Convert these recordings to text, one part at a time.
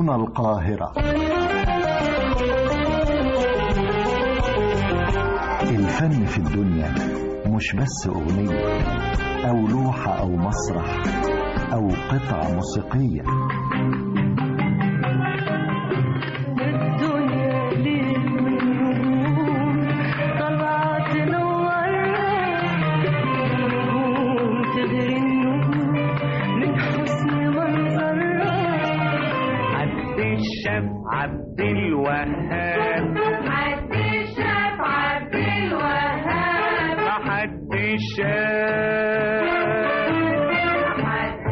هنا القاهرة الفن في الدنيا مش بس أغنية أو لوحة أو مسرح أو قطعة موسيقية الدنيا ليل والنجوم طالعة تنورنا نجوم تغري النجوم من حسن منظرها عبد الشاب عبد الوهاب عبد الشاف عبد الوهاب حد الشاب عبد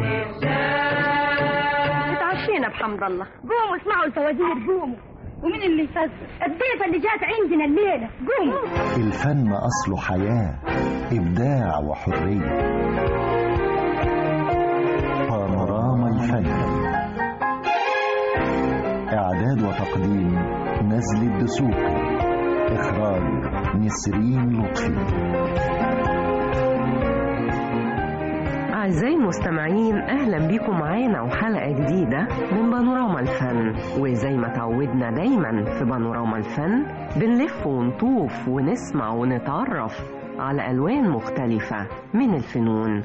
الشاف اتعشينا بحمد الله قوموا اسمعوا الفوازير قوموا ومين اللي يفزر الضيفة اللي جات عندنا الليلة قوموا الفن أصله حياة إبداع وحرية بانوراما الفن إعداد وتقديم نزل الدسوقي إخراج نسرين لطفي أعزائي المستمعين أهلا بكم معانا وحلقة جديدة من بانوراما الفن وزي ما تعودنا دايما في بانوراما الفن بنلف ونطوف ونسمع ونتعرف على ألوان مختلفة من الفنون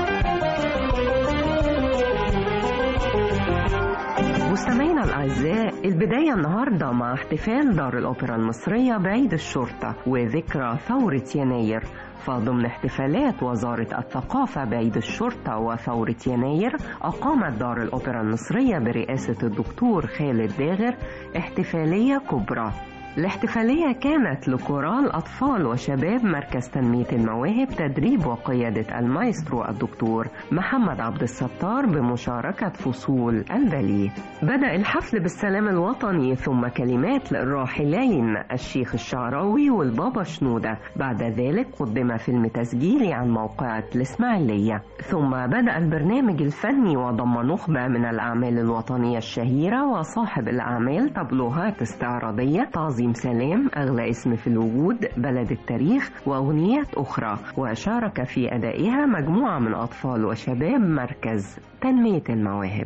مستمعينا الأعزاء البداية النهاردة مع احتفال دار الأوبرا المصرية بعيد الشرطة وذكرى ثورة يناير فضمن احتفالات وزارة الثقافة بعيد الشرطة وثورة يناير أقامت دار الأوبرا المصرية برئاسة الدكتور خالد داغر احتفالية كبرى الاحتفالية كانت لكورال أطفال وشباب مركز تنمية المواهب تدريب وقيادة المايسترو الدكتور محمد عبد الستار بمشاركة فصول الباليه بدأ الحفل بالسلام الوطني ثم كلمات للراحلين الشيخ الشعراوي والبابا شنودة بعد ذلك قدم فيلم تسجيلي عن موقعة الإسماعيلية ثم بدأ البرنامج الفني وضم نخبة من الأعمال الوطنية الشهيرة وصاحب الأعمال تابلوهات استعراضية تعظيم سلام أغلى اسم في الوجود بلد التاريخ وأغنيات أخرى وشارك في أدائها مجموعة من أطفال وشباب مركز تنمية المواهب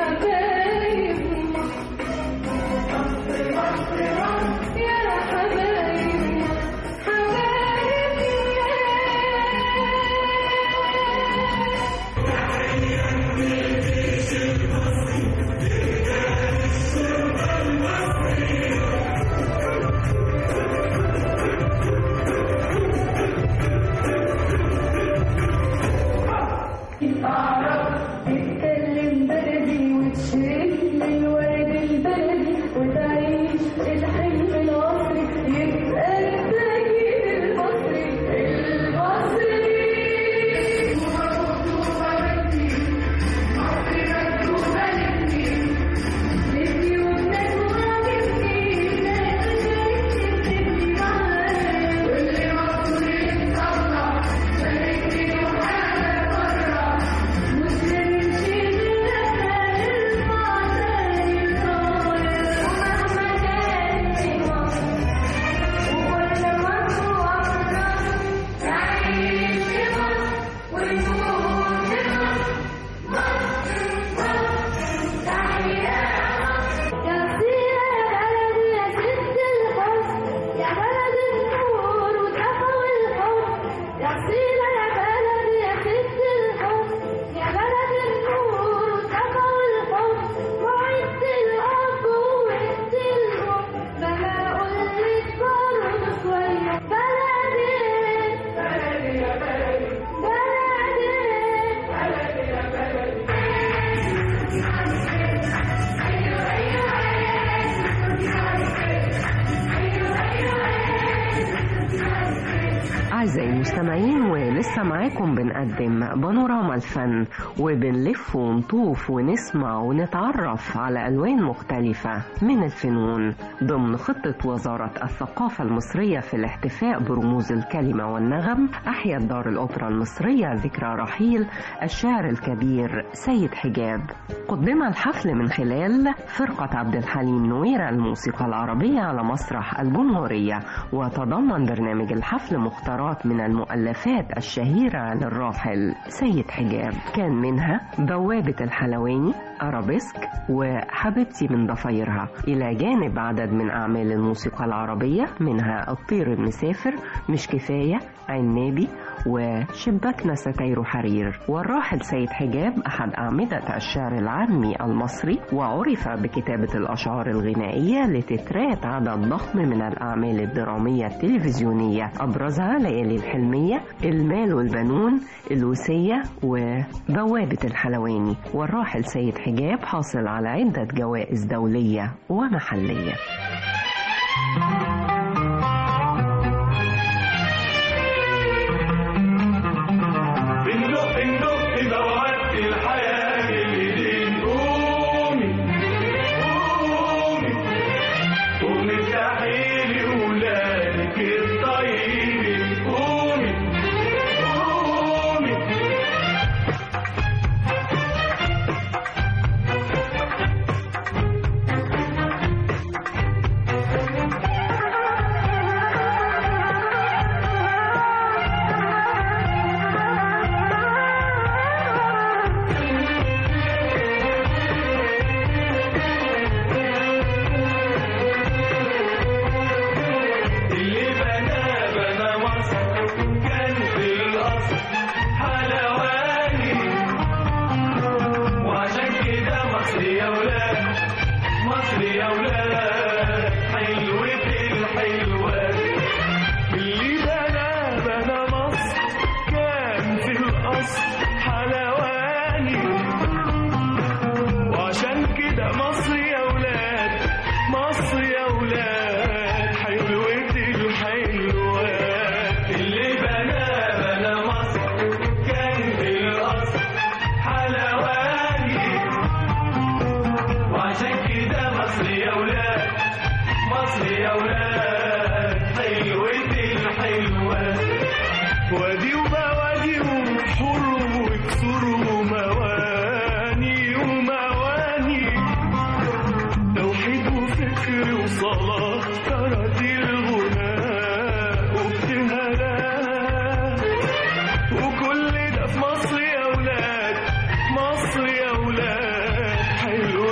يا حبايب أعزائي المستمعين ولسه معاكم بنقدم بانوراما الفن وبنلف ونطوف ونسمع ونتعرف على ألوان مختلفة من الفنون ضمن خطة وزارة الثقافة المصرية في الاحتفاء برموز الكلمة والنغم أحيت دار الأوبرا المصرية ذكرى رحيل الشاعر الكبير سيد حجاب قدم الحفل من خلال فرقة عبد الحليم نويرة الموسيقى العربية على مسرح الجمهورية وتضمن برنامج الحفل مختارات من المؤلفات الشهيرة للراحل سيد حجاب كان منها بوابة الحلواني أرابيسك وحبيبتي من ضفايرها إلى جانب عدد من أعمال الموسيقى العربية منها الطير المسافر مش كفاية عنابي وشباكنا ستاير حرير والراحل سيد حجاب أحد أعمدة الشعر العامي المصري وعرف بكتابة الأشعار الغنائية لتترات عدد ضخم من الأعمال الدرامية التلفزيونية أبرزها ليالي الحلمية المال والبنون الوسية وبوابة الحلواني والراحل سيد حجاب حاصل على عدة جوائز دولية ومحلية بندق بندق بوابة الحياة اللي قومي قومي قومي افتحي لي ولادك الطيبين قومي قومي اللي بنى بنى مصر كان في الأصل حلواني وعشان كده مصر يا ولاد مصر يا ولاد حلوة الحلوات اللي بنى بنى مصر كان في الأصل حلواني وعشان كده مصر يا ولاد مصر يا ولاد حلوة الحلوات اللي بنى بنى مصر كان في الأصل حلواني وعشان كده مصر يا ولاد مصر يا ولاد حلوة الحلوات وادي وبوادي وبحور وكسور ومواني ومواني توحيد وفكر وصلاة ترى الغناء وابتهالات وكل ده في مصر يا ولاد مصر يا ولاد حلوة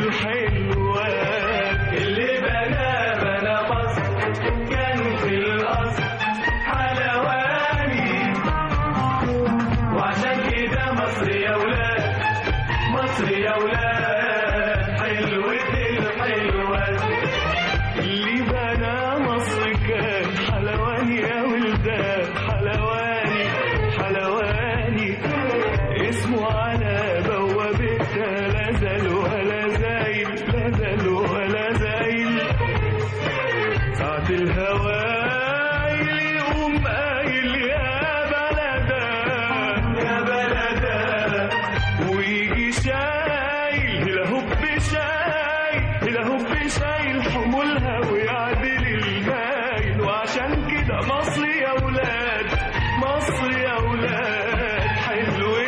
الحلوات اللي بنى بنى مصر كان في الأصل حلواني وعشان كده مصر يا ولاد مصر يا ولاد حلوة الحلوات اللي بنى مصر كان حلواني يا ولدان حلواني حلواني اسمه على بوابتها لا زال ولا زايل لا زال ولا زايل ساعة الهوايل يقوم قايل يا بلدا يا بلدا ويجي شايل الهب شايل الهب شايل حمولها ويعدل المايل وعشان كده مصر يا ولاد مصر يا ولاد حلوة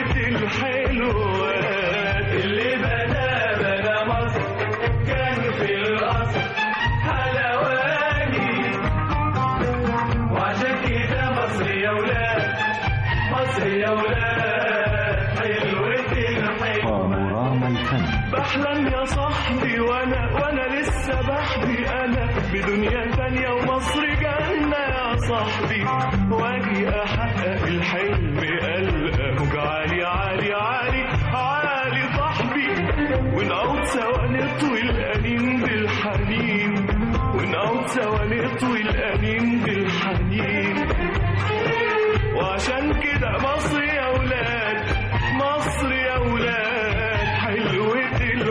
الحلوات اللي بنى بنى مصر كان في الأصل حلواني وعشان كده مصر يا ولاد مصر يا ولاد حلوة الحلوات بانوراما الفن بحلم يا صاحبي وانا وانا لسه بحبي انا بدنيا تانية ومصر جنة يا صاحبي واجي احقق الحلم القى عالي عالي عالي عالي صاحبي ونقعد سوا نطوي الانين بالحنين ونقعد سوا نطوي الانين بالحنين وعشان كده مصر يا ولاد مصر يا ولاد حلوة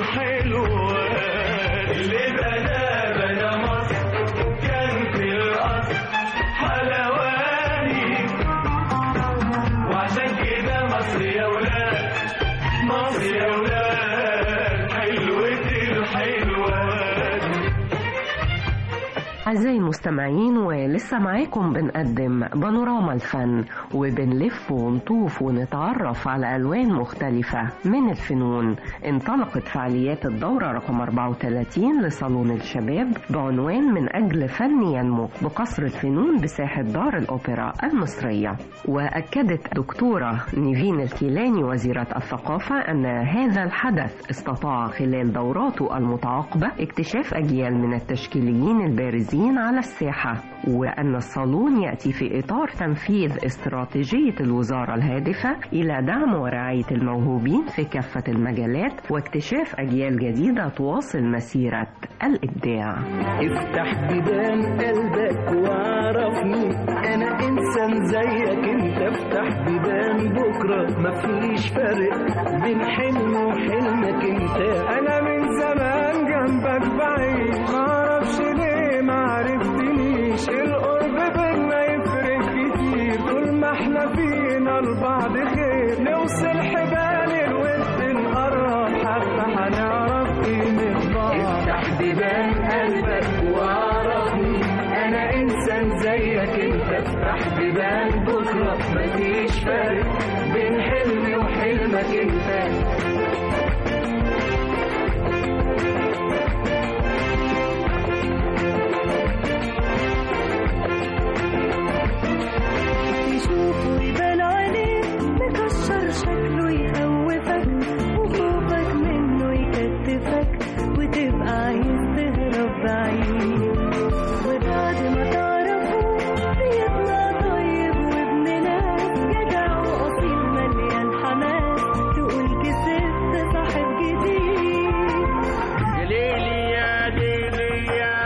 الحلوات اللي بنى بنى مصر كان في الأصل حلواني المستمعين ولسه معاكم بنقدم بانوراما الفن وبنلف ونطوف ونتعرف على ألوان مختلفة من الفنون انطلقت فعاليات الدورة رقم 34 لصالون الشباب بعنوان من أجل فن ينمو بقصر الفنون بساحة دار الأوبرا المصرية وأكدت دكتورة نيفين الكيلاني وزيرة الثقافة أن هذا الحدث استطاع خلال دوراته المتعاقبة اكتشاف أجيال من التشكيليين البارزين على الساحة وأن الصالون يأتي في إطار تنفيذ استراتيجية الوزارة الهادفة إلى دعم ورعاية الموهوبين في كافة المجالات واكتشاف أجيال جديدة تواصل مسيرة الإبداع افتح بيبان قلبك وعرفني انا انسان زيك انت افتح بيبان بكره مفيش فرق بين حلم وحلمك انت انا من زمان جنبك بعيش معرفش ليه معرفتنيش القرب بينا يفرق كتير طول ما احنا فينا لبعض خير نوصل حبال الود نقرب حتى هنعرف قيمة بعض افتح بيبان قلبك وعرفني انا انسان زيك انت افتح بيبان بكره مفيش فرق بين حلمي وحلمك انت تشوفه يبان عليه مكشر شكله يخوفك وخوفك منه يكتفك وتبقى عايز تهرب بعيد وبعد ما تعرفه بيطلع طيب وابن ناس جدع وأصيل مليان حماس تقول كسبت صاحب جديد ليلي يا ليلي يا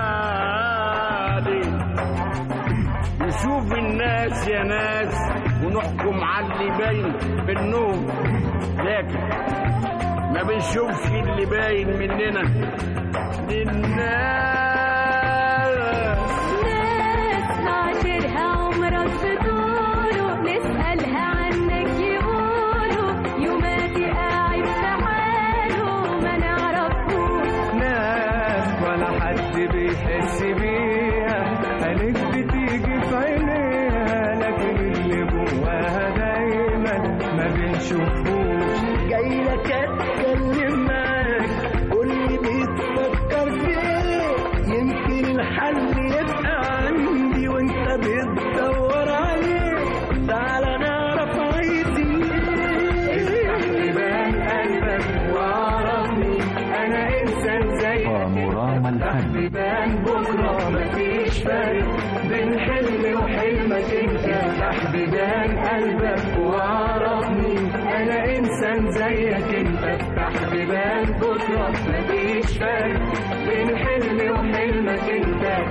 ليلي نشوف الناس يا ناس ونحكم على اللي باين بالنوم لكن ما بنشوفش اللي باين مننا للناس ناس عاشرها عمرك بطوله نسألها عنك يقولوا يوماتي قاعد في حاله ما نعرفوش ناس ولا حد بيحس بيها قالك بتيجي في عينيها لكن اللي جواها دايما ما بنشوفوش جاي لك اتكلم معاك قول لي بتفكر في ايه يمكن الحل يبقى عندي وانت بتدور عليه تعالى نعرف عايزين افتح بيبان قلبك وعرفني انا انسان زيك بانوراما الفن بيبان بكرة مفيش فرق بين حلمي وحلمك انت افتح بيبان قلبك وعرفني انا انسان زيك انت افتح بيبان بكرة مفيش فرق بين حلمي وحلمك انت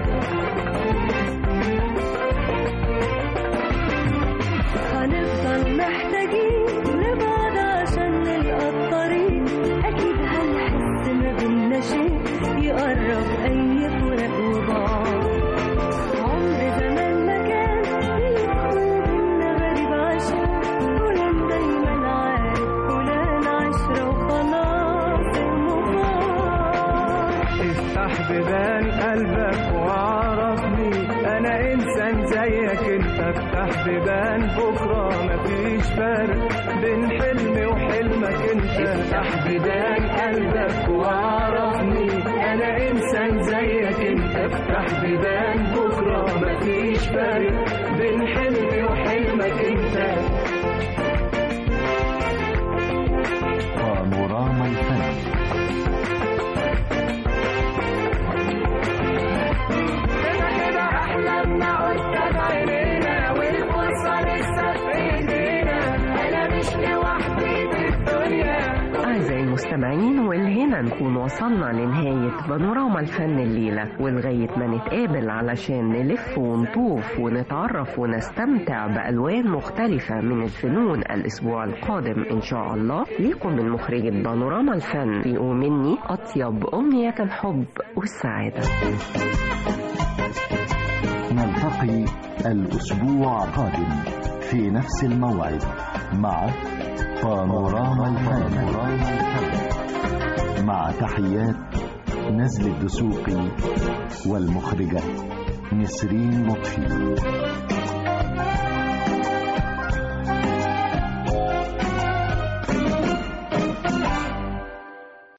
هنفضل محتاجين لبعض عشان نلقى الطريق أكيد هنحس ما بينا شيء يقرب أي فراق وبعض عمر زمان ما كان يدخل بينا غريب عشان فلان دايما عارف فلان عشرة وخلاص المفاض افتح بيبان قلبك وعرفني انا انسان زيك انت افتح بيبان بكره مفيش فرق بين حلمي وحلمك انت افتح بيبان قلبك وعرفني انا انسان زيك انت افتح بيبان بكره مفيش فرق بين حلمي وحلمك انت بانوراما الفن كده كده احلامنا قدام عينينا والفرصه لسه في ايدينا انا مش لوحدي في الدنيا أعزائي المستمعين والهنا نكون وصلنا لنهاية بانوراما الفن الليلة ولغاية ما نتقابل علشان نلف ونطوف ونتعرف ونستمتع بألوان مختلفة من الفنون الأسبوع القادم إن شاء الله ليكم من مخرجة بانوراما الفن في مني أطيب أمنية الحب والسعادة نلتقي الأسبوع القادم في نفس الموعد مع بانوراما الفن مع تحيات نزل الدسوقي والمخرجة نسرين لطفي